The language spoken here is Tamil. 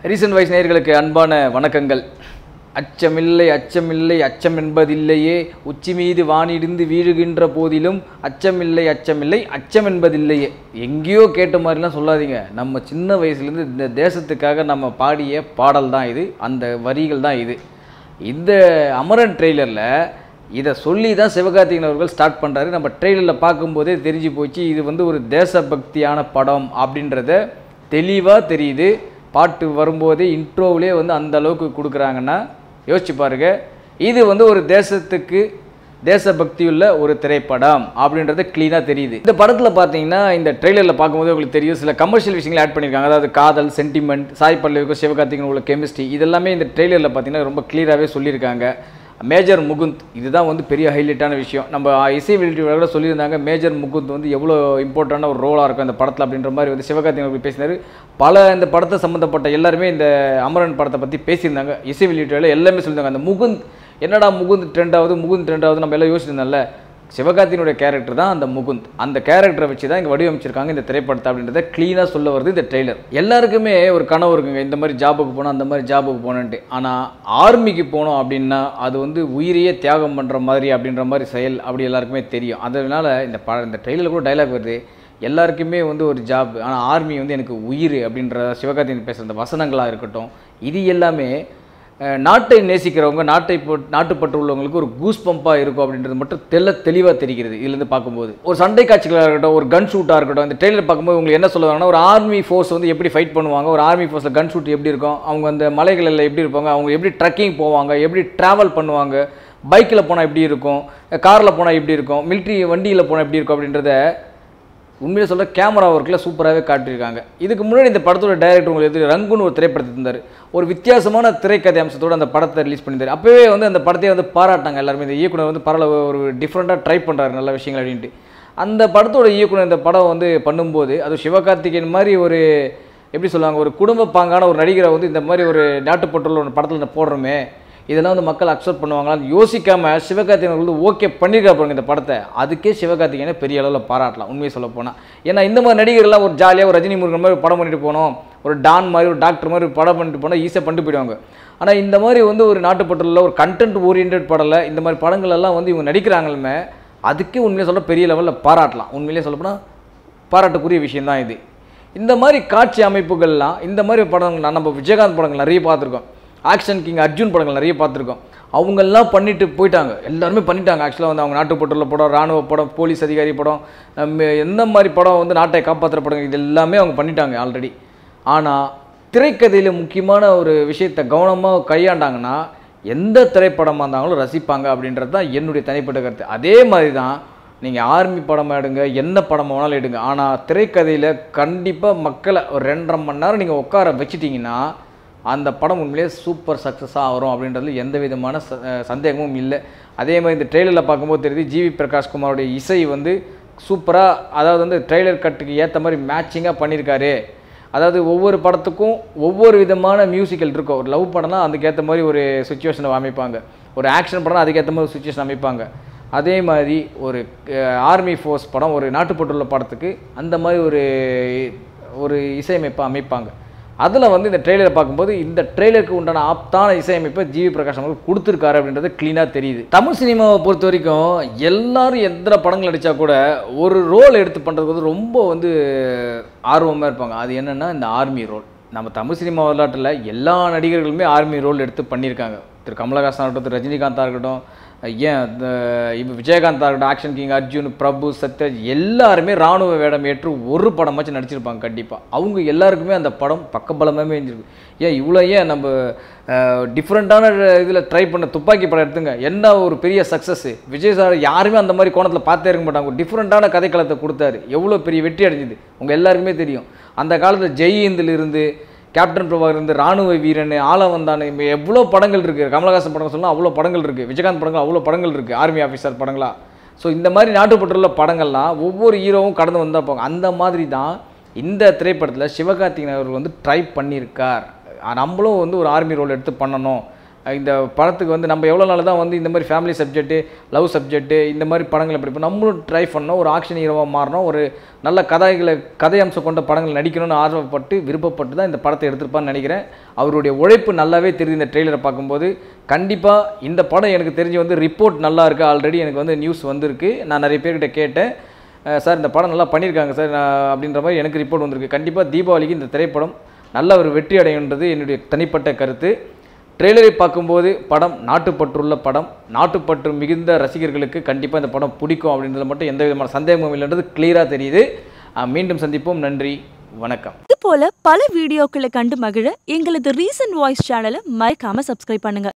ரீசன்ட் வைஸ் நேயர்களுக்கு அன்பான வணக்கங்கள் அச்சமில்லை அச்சமில்லை அச்சம் என்பதில்லையே உச்சி மீது வானிடிந்து வீழுகின்ற போதிலும் அச்சமில்லை அச்சமில்லை அச்சம் என்பதில்லையே எங்கேயோ கேட்ட மாதிரிலாம் சொல்லாதீங்க நம்ம சின்ன வயசுலேருந்து இந்த தேசத்துக்காக நம்ம பாடிய பாடல் தான் இது அந்த வரிகள் தான் இது இந்த அமரன் ட்ரெய்லரில் இதை சொல்லி தான் சிவகார்த்திகேயன் அவர்கள் ஸ்டார்ட் பண்ணுறாரு நம்ம ட்ரெய்லரில் பார்க்கும்போதே தெரிஞ்சு போச்சு இது வந்து ஒரு தேசபக்தியான படம் அப்படின்றத தெளிவாக தெரியுது பாட்டு வரும்போதே இன்ட்ரோவிலே வந்து அந்த அளவுக்கு கொடுக்குறாங்கன்னா யோசிச்சு பாருங்க இது வந்து ஒரு தேசத்துக்கு தேசபக்தியுள்ள ஒரு திரைப்படம் அப்படின்றது க்ளீனாக தெரியுது இந்த படத்தில் பார்த்தீங்கன்னா இந்த ட்ரெய்லரில் பார்க்கும்போது உங்களுக்கு தெரியும் சில கமர்ஷியல் விஷயங்கள் ஆட் பண்ணியிருக்காங்க அதாவது காதல் சென்டிமெண்ட் சாய் பல்லவிக்கும் சிவகார்த்திகேயன் உள்ள கெமிஸ்ட்ரி இதெல்லாமே இந்த ட்ரெய்லரில் பார்த்தீங்கன்னா ரொம்ப கிளியராகவே சொல்லியிருக்காங்க மேஜர் முகுந்த் இதுதான் வந்து பெரிய ஹைலைட்டான விஷயம் நம்ம இசை வெளியீட்டு கூட சொல்லியிருந்தாங்க மேஜர் முகுந்த் வந்து எவ்வளோ இம்பார்ட்டண்டான ஒரு ரோலாக இருக்கும் இந்த படத்தில் அப்படின்ற மாதிரி வந்து சிவகார்த்திகேயன் அவர்கள் பேசினார் பல இந்த படத்தை சம்மந்தப்பட்ட எல்லாருமே இந்த அமரன் படத்தை பற்றி பேசியிருந்தாங்க இசை வெளியீட்டு எல்லாமே சொல்லியிருந்தாங்க அந்த முகுந்த் என்னடா முகுந்த் ட்ரெண்ட் ஆகுது முகுந்த் ட்ரெண்ட் ஆகுது நம்ம எல்லாம் யோசிச்சிருந்தோம்ல சிவகார்த்தினுடைய கேரக்டர் தான் அந்த முகுந்த் அந்த கேரக்டரை வச்சு தான் இங்கே வடிவமைச்சிருக்காங்க இந்த திரைப்படத்தை அப்படின்றத க்ளீனாக சொல்ல வருது இந்த ட்ரெய்லர் எல்லாருக்குமே ஒரு கனவு இருக்குங்க இந்த மாதிரி ஜாபுக்கு போனோம் அந்த மாதிரி ஜாபுக்கு போனேன்ட்டு ஆனால் ஆர்மிக்கு போனோம் அப்படின்னா அது வந்து உயிரையே தியாகம் பண்ணுற மாதிரி அப்படின்ற மாதிரி செயல் அப்படி எல்லாருக்குமே தெரியும் அதனால இந்த ப இந்த ட்ரெய்லரில் கூட டைலாக் வருது எல்லாருக்குமே வந்து ஒரு ஜாப் ஆனால் ஆர்மி வந்து எனக்கு உயிர் அப்படின்ற சிவகார்த்திகேயன் பேசுகிற அந்த வசனங்களாக இருக்கட்டும் இது எல்லாமே அஹ், நாட்டை நேசிக்கிறவங்க நாட்டை போ- நாட்டுப்பற்று உள்ளவங்களுக்கு ஒரு கூஸ் பம்பாக இருக்கும் அப்படின்றது மட்டும் தெல்ல தெளிவாக தெரிகிறது இதுலேருந்து பார்க்கும்போது ஒரு சண்டை காட்சிகளாக இருக்கட்டும் ஒரு கன் ஷூட்டாக இருக்கட்டும் இந்த ட்ரெயிலர் பார்க்கும்போது உங்களுக்கு என்ன சொல்லுவாங்கன்னா ஒரு ஆர்மி ஃபோர்ஸ் வந்து எப்படி ஃபைட் பண்ணுவாங்க ஒரு ஆர்மி ஃபோர்ஸில் கன் ஷூட் எப்படி இருக்கும் அவங்க அந்த மலைகளில் எப்படி இருப்பாங்க அவங்க எப்படி ட்ரக்கிங் போவாங்க எப்படி ட்ராவல் பண்ணுவாங்க பைக்கில் போனால் எப்படி இருக்கும் காரில் போனால் எப்படி இருக்கும் மிலிட்ரி வண்டியில் போனால் எப்படி இருக்கும் அப்படின்றத உண்மையிலே சொல்ல கேமரா ஒர்க்கில் சூப்பராகவே காட்டியிருக்காங்க இதுக்கு முன்னாடி இந்த படத்தோட டைரக்டர் உங்களுக்கு எதிரி ரங்குன்னு ஒரு திரைப்படத்தை இருந்தார் ஒரு வித்தியாசமான திரைக்கதை அம்சத்தோட அந்த படத்தை ரிலீஸ் பண்ணியிருந்தார் அப்போவே வந்து அந்த படத்தையே வந்து பாராட்டாங்க எல்லாருமே இந்த இயக்குனர் வந்து பரவாயில்ல ஒரு டிஃப்ரெண்ட்டாக ட்ரை பண்ணுறாரு நல்ல விஷயங்கள் அப்படின்ட்டு அந்த படத்தோட இயக்குனர் இந்த படம் வந்து பண்ணும்போது அது சிவகார்த்திகேயன் மாதிரி ஒரு எப்படி சொல்லுவாங்க ஒரு குடும்ப பாங்கான ஒரு நடிகரை வந்து இந்த மாதிரி ஒரு நாட்டுப்பற்றுள்ள ஒரு படத்தில் போடுறோமே இதெல்லாம் வந்து மக்கள் அக்செப்ட் பண்ணுவாங்களான்னு யோசிக்காம சிவகார்த்திகேயன் அவர்கள் வந்து ஓகே பண்ணியிருக்கா பாருங்க இந்த படத்தை அதுக்கே சிவகார்த்திகேயனை பெரிய அளவில் பாராட்டலாம் உண்மையை சொல்ல போனால் ஏன்னா இந்த மாதிரி நடிகர்லாம் ஒரு ஜாலியாக ஒரு ரஜினி முருகன் மாதிரி ஒரு படம் பண்ணிட்டு போனோம் ஒரு டான் மாதிரி ஒரு டாக்டர் மாதிரி ஒரு படம் பண்ணிட்டு போனால் ஈஸியாக பண்ணிட்டு போயிடுவாங்க ஆனால் இந்த மாதிரி வந்து ஒரு நாட்டுப்பற்றுள்ள ஒரு கண்டென்ட் ஓரியன்ட் படம்ல இந்த மாதிரி படங்கள் எல்லாம் வந்து இவங்க நடிக்கிறாங்களுமே அதுக்கே உண்மையை சொல்ல பெரிய லெவலில் பாராட்டலாம் உண்மையிலே சொல்லப்போனால் பாராட்டுக்குரிய விஷயம்தான் இது இந்த மாதிரி காட்சி அமைப்புகள்லாம் இந்த மாதிரி படங்கள் நான் நம்ம விஜயகாந்த் படங்கள் நிறைய பார்த்துருக்கோம் ஆக்ஷன் கிங் அர்ஜுன் படங்கள் நிறைய பார்த்துருக்கோம் அவங்கெல்லாம் பண்ணிட்டு போயிட்டாங்க எல்லாருமே பண்ணிட்டாங்க ஆக்சுவலாக வந்து அவங்க நாட்டுப்பட்டுள்ள படம் ராணுவ படம் போலீஸ் அதிகாரி படம் நம்ம எந்த மாதிரி படம் வந்து நாட்டை காப்பாற்றுற படங்கள் இது எல்லாமே அவங்க பண்ணிட்டாங்க ஆல்ரெடி ஆனால் திரைக்கதையில் முக்கியமான ஒரு விஷயத்தை கவனமாக கையாண்டாங்கன்னா எந்த திரைப்படமாக இருந்தாலும் ரசிப்பாங்க அப்படின்றது தான் என்னுடைய தனிப்பட்ட கருத்து அதே மாதிரி தான் நீங்கள் ஆர்மி படமாக எடுங்க என்ன படம் வேணாலும் எடுங்க ஆனால் திரைக்கதையில் கண்டிப்பாக மக்களை ஒரு ரெண்டரை மணி நேரம் நீங்கள் உட்கார வச்சிட்டிங்கன்னா அந்த படம் உண்மையிலேயே சூப்பர் சக்ஸஸாக வரும் அப்படின்றதுல எந்த விதமான ச- அஹ் சந்தேகமும் இல்லை அதே மாதிரி இந்த ட்ரெய்லரில் பார்க்கும்போது தெரியுது ஜிவி பிரகாஷ்குமாரோடைய இசை வந்து சூப்பராக அதாவது வந்து ட்ரெய்லர் கட்டுக்கு ஏற்ற மாதிரி மேட்சிங்காக பண்ணியிருக்காரு அதாவது ஒவ்வொரு படத்துக்கும் ஒவ்வொரு விதமான மியூசிக்கல் இருக்கும் ஒரு லவ் படம்னா அதுக்கேற்ற மாதிரி ஒரு சுச்சுவேஷனை அமைப்பாங்க ஒரு ஆக்ஷன் படம் அதுக்கேற்ற மாதிரி ஒரு சுச்சுவேஷன் அமைப்பாங்க அதே மாதிரி ஒரு ஆர்மி ஃபோர்ஸ் படம் ஒரு நாட்டுப்பட்டுள்ள படத்துக்கு அந்த மாதிரி ஒரு ஒரு இசையமைப்பை அமைப்பாங்க அதில் வந்து இந்த ட்ரெய்லரை பார்க்கும்போது இந்த ட்ரெய்லருக்கு உண்டான ஆப்தான இசையமைப்பை ஜிவி பிரகாஷ் அவர்கள் கொடுத்துருக்காரு அப்படின்றது க்ளீனாக தெரியுது தமிழ் சினிமாவை பொறுத்த வரைக்கும் எல்லாரும் எத்தனை படங்கள் நடித்தா கூட ஒரு ரோல் எடுத்து பண்ணுறதுக்கு வந்து ரொம்ப வந்து ஆர்வமாக இருப்பாங்க அது என்னென்னா இந்த ஆர்மி ரோல் நம்ம தமிழ் சினிமா வரலாற்றில் எல்லா நடிகர்களுமே ஆர்மி ரோல் எடுத்து பண்ணியிருக்காங்க திரு கமலஹாசன் ஆகட்டும் திரு ரஜினிகாந்தாக இருக்கட்டும் ஏன் இந்த இப்போ விஜயகாந்த் ஆகட்டும் ஆக்ஷன் கிங் அர்ஜுன் பிரபு சத்யராஜ் எல்லாருமே ராணுவ வேடம் ஏற்று ஒரு படமாச்சும் நடிச்சிருப்பாங்க கண்டிப்பாக அவங்க எல்லாருக்குமே அந்த படம் பக்கபலமாகவே இருந்திருக்கு ஏன் இவ்வளோ ஏன் நம்ம டிஃப்ரெண்ட்டான இதில் ட்ரை பண்ண துப்பாக்கி படம் எடுத்துங்க என்ன ஒரு பெரிய சக்ஸஸ் விஜய் சார் யாருமே அந்த மாதிரி கோணத்தில் பார்த்தே இருக்க மாட்டாங்க ஒரு டிஃப்ரெண்ட்டான கதைக்களத்தை கொடுத்தாரு எவ்வளோ பெரிய வெற்றி அடைஞ்சுது உங்கள் எல்லாருக்குமே தெரியும் அந்த காலத்தில் ஜெய் இந்தில் இருந்து கேப்டன் பிரபாகர் இருந்து ராணுவ வீரன் ஆலவந்தான் இப்போ எவ்வளோ படங்கள் இருக்குது கமலஹாசன் படங்கள் சொல்லலாம் அவ்வளோ படங்கள் இருக்குது விஜயகாந்த் படங்கள் அவ்வளோ படங்கள் இருக்குது ஆர்மி ஆஃபீஸர் படங்களா ஸோ இந்த மாதிரி நாட்டுப்பற்றுள்ள படங்கள்லாம் ஒவ்வொரு ஹீரோவும் கடந்து வந்தால் போங்க அந்த மாதிரி தான் இந்த திரைப்படத்தில் சிவகார்த்திகேயன் அவர்கள் வந்து ட்ரை பண்ணியிருக்கார் அஹ் நம்மளும் வந்து ஒரு ஆர்மி ரோல் எடுத்து பண்ணணும் இந்த படத்துக்கு வந்து நம்ம எவ்வளோ நாள் தான் வந்து இந்த மாதிரி ஃபேமிலி சப்ஜெக்ட்டு லவ் சப்ஜெக்ட்டு இந்த மாதிரி படங்களை படிப்போம் நம்மளும் ட்ரை பண்ணோம் ஒரு ஆக்ஷன் ஹீரோவாக மாறணும் ஒரு நல்ல கதைகளை கதை அம்சம் கொண்ட படங்கள் நடிக்கணும்னு ஆர்வப்பட்டு விருப்பப்பட்டு தான் இந்த படத்தை எடுத்திருப்பான்னு நினைக்கிறேன் அவருடைய உழைப்பு நல்லாவே தெரியுது இந்த ட்ரெய்லரை பார்க்கும்போது கண்டிப்பாக இந்த படம் எனக்கு தெரிஞ்சு வந்து ரிப்போர்ட் நல்லா இருக்கு ஆல்ரெடி எனக்கு வந்து நியூஸ் வந்திருக்கு நான் நிறைய பேர்கிட்ட கேட்டேன் அஹ் சார் இந்த படம் நல்லா பண்ணியிருக்காங்க சார் நான் அப்படின்ற மாதிரி எனக்கு ரிப்போர்ட் வந்திருக்கு கண்டிப்பாக தீபாவளிக்கு இந்த திரைப்படம் நல்ல ஒரு வெற்றி அடையுன்றது என்னுடைய தனிப்பட்ட கருத்து ட்ரெய்லரை பார்க்கும்போது படம் நாட்டுப்பற்றுள்ள படம் நாட்டுப்பற்று மிகுந்த ரசிகர்களுக்கு கண்டிப்பாக இந்த படம் பிடிக்கும் அப்படின்றதுல மட்டும் எந்த விதமான சந்தேகமும் இல்லைன்றது கிளியராக தெரியுது அஹ் மீண்டும் சந்திப்போம் நன்றி வணக்கம் இது போல பல வீடியோக்களை கண்டு மகிழ எங்களது ரீசன்ட் வாய்ஸ் சேனலை மறக்காம சப்ஸ்கிரைப் பண்ணுங்க